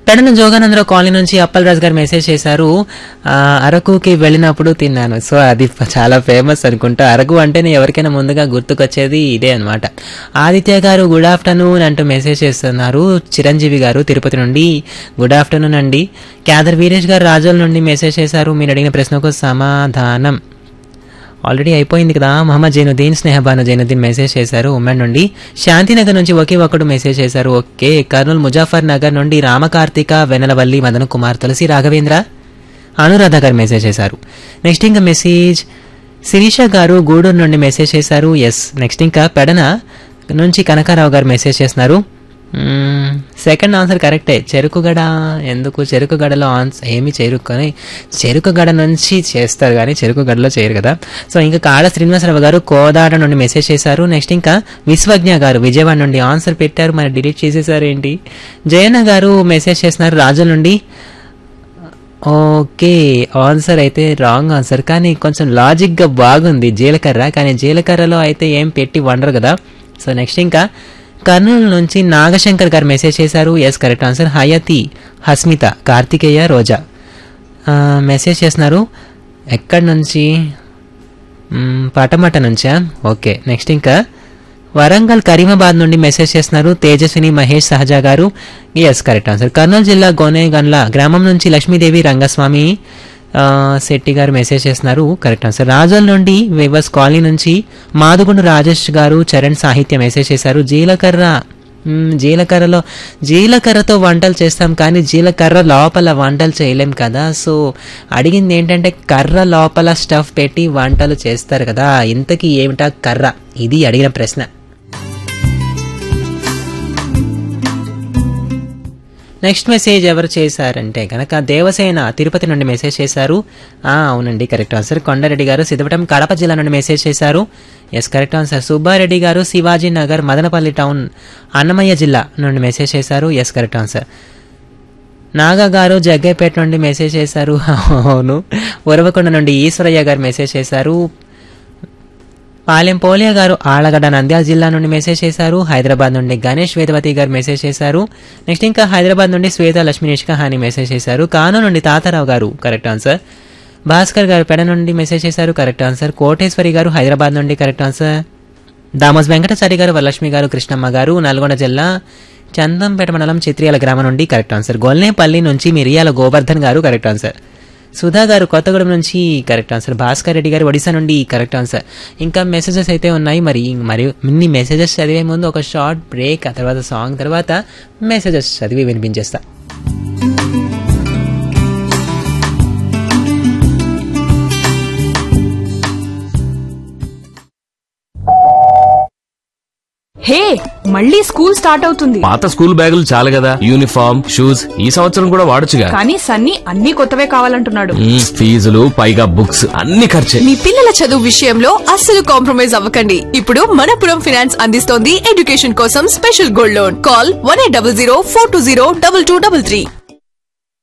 Pedana Jogananda Rao colony నుంచి అప్పలరాజు గారు message చేశారు ఆ, అరకుకి వెళ్ళినప్పుడు తిన్నాను సో అది ఫ- చాలా ఫేమస్ అనుకుంటా అరకు అంటేనే ఎవరికైనా ముందుగా గుర్తుకొచ్చేది ఇదే అనమాట ఆదిత్య గారు గుడ్ ఆఫ్టర్నూన్ అంటూ మెసేజ్ చేస్తున్నారు చిరంజీవి గారు తిరుపతి నుండి గుడ్ ఆఫ్టర్నూన్ అండి క్యాదర్ వీరేష్ గారు రాజోల్ నుండి మెసేజ్ చేశారు మీరు అడిగిన ప్రశ్నకు సమాధానం ఆల్రెడీ అయిపోయింది కదా మహమ్మద్ జైనుద్దీన్ స్నేహబాను జైనుద్దీన్ మెసేజ్ చేశారు ఉమ్మడి నుండి శాంతినగర్ నుంచి ఒకే ఒకడు మెసేజ్ చేశారు ఓకే కర్నూలు ముజాఫర్ నగర్ నుండి రామకార్తిక వెనలవల్లి మదన కుమార్ తులసి రాఘవేంద్ర అనురాధ గారు మెసేజ్ చేశారు నెక్స్ట్ ఇంకా మెసేజ్ శిరీష గారు గూడూరు నుండి మెసేజ్ చేశారు ఎస్ నెక్స్ట్ ఇంకా పెడన నుంచి కనకారావు గారు మెసేజ్ చేస్తున్నారు సెకండ్ ఆన్సర్ కరెక్టే చెరుకుగడ ఎందుకు చెరుకుగడలో ఆన్సర్ ఏమి చేరు కానీ చెరుకుగడ నుంచి చేస్తారు కానీ చెరుకుగడలో చేయరు కదా సో ఇంకా కాడ శ్రీనివాసరావు గారు కోదాడ నుండి మెసేజ్ చేశారు నెక్స్ట్ ఇంకా విశ్వజ్ఞ గారు విజయవాడ నుండి ఆన్సర్ పెట్టారు మరి డిలీట్ చేసేసారు ఏంటి జయన్న గారు మెసేజ్ చేస్తున్నారు రాజు నుండి ఓకే ఆన్సర్ అయితే రాంగ్ ఆన్సర్ కానీ కొంచెం లాజిక్గా బాగుంది జీలకర్ర కానీ జీలకర్రలో అయితే ఏం పెట్టి వండరు కదా సో నెక్స్ట్ ఇంకా కర్నూలు నుంచి నాగశంకర్ గారు మెసేజ్ చేశారు yes correct answer Hayati Hasmita Karthikeya Roja ఆ, మెసేజ్ చేస్తున్నారు ఎక్కడి నుంచి మ్మ్, పటమట నుంచా ఓకే నెక్స్ట్ ఇంకా వరంగల్ కరీమాబాద్ నుండి మెసేజ్ చేస్తున్నారు తేజస్విని మహేష్ సహజా గారు ఎస్ కరెక్ట్ ఆన్సర్ కర్నూలు జిల్లా గోనేగన్ల గ్రామం నుంచి లక్ష్మీదేవి రంగస్వామి ఆ, శెట్టి గారు మెసేజ్ చేస్తున్నారు కరెక్ట్ ఆన్సర్ రాజోల్ నుండి వివస్ కాలనీ నుంచి మాదుగుండు రాజేష్ గారు చరణ్ సాహిత్య మెసేజ్ చేశారు జీలకర్ర మ్మ్, జీలకర్రలో జీలకర్రతో వంటలు చేస్తాం కానీ జీలకర్ర లోపల వంటలు చేయలేం కదా సో అడిగింది ఏంటంటే కర్ర లోపల స్టఫ్ పెట్టి వంటలు చేస్తారు కదా ఇంతకీ ఏమిటా కర్ర ఇది అడిగిన ప్రశ్న నెక్స్ట్ మెసేజ్ ఎవరు చేశారంటే కనుక దేవసేన తిరుపతి నుండి మెసేజ్ చేశారు ఆ, అవునండి కరెక్ట్ ఆన్సర్ కొండారెడ్డి గారు సిద్ధవటం కడప జిల్లా నుండి మెసేజ్ చేశారు ఎస్ కరెక్ట్ ఆన్సర్ సుబ్బారెడ్డి గారు శివాజీ నగర్ మదనపల్లి టౌన్ అన్నమయ్య జిల్లా నుండి మెసేజ్ చేశారు ఎస్ కరెక్ట్ ఆన్సర్ నాగా గారు జగ్గైపేట నుండి మెసేజ్ చేశారు అవును ఉరవకొండ నుండి ఈశ్వరయ్య గారు మెసేజ్ చేశారు పాలెం పోలియా గారు ఆళ్లగడ్డ నంద్యాల జిల్లా నుండి మెసేజ్ చేశారు హైదరాబాద్ నుండి గణేష్ వేదవతి గారు మెసేజ్ చేశారు నెక్స్ట్ ఇంకా హైదరాబాద్ నుండి శ్వేత లక్ష్మీ నిష్క హాని మెసేజ్ చేశారు కాను నుండి తాతారావు గారు కరెక్ట్ ఆన్సర్ భాస్కర్ గారు పెడ నుండి మెసేజ్ చేశారు కరెక్ట్ ఆన్సర్ కోటేశ్వరి గారు హైదరాబాద్ నుండి కరెక్ట్ ఆన్సర్ దామోస్ వెంకటచారి గారు వరలక్ష్మి గారు కృష్ణమ్మ గారు నల్గొండ జిల్లా చందంపేట మండలం చిత్రియాల గ్రామం నుండి కరెక్ట్ ఆన్సర్ గొల్నేపల్లి నుంచి మిరియాల గోవర్ధన్ గారు కరెక్ట్ ఆన్సర్ సుధా గారు కొత్తగూడెం నుంచి కరెక్ట్ ఆన్సర్ భాస్కర్ రెడ్డి గారు ఒడిశా నుండి కరెక్ట్ ఆన్సర్ ఇంకా మెసేజెస్ అయితే ఉన్నాయి మరి మరి ఇన్ని మెసేజెస్ చదివే ముందు ఒక షార్ట్ బ్రేక్ ఆ తర్వాత సాంగ్ తర్వాత మెసేజెస్ చదివి వినిపించేస్తా హే మళ్ళీ స్కూల్ స్టార్ట్ అవుతుంది పాత స్కూల్ బ్యాగులు చాలు కదా యూనిఫామ్ షూస్ ఈ సంవత్సరం కూడా వాడొచ్చుగా కానీ సన్నీ అన్ని కొత్తవే కావాలంటున్నాడు మ్మ్, ఫీజులు పైగా బుక్స్ అన్ని ఖర్చే మీ పిల్లల చదువు విషయంలో అస్సలు కాంప్రమైజ్ అవ్వకండి ఇప్పుడు మనపురం ఫైనాన్స్ అందిస్తోంది ఎడ్యుకేషన్ కోసం special gold loan call one eight double zero four two zero double two double three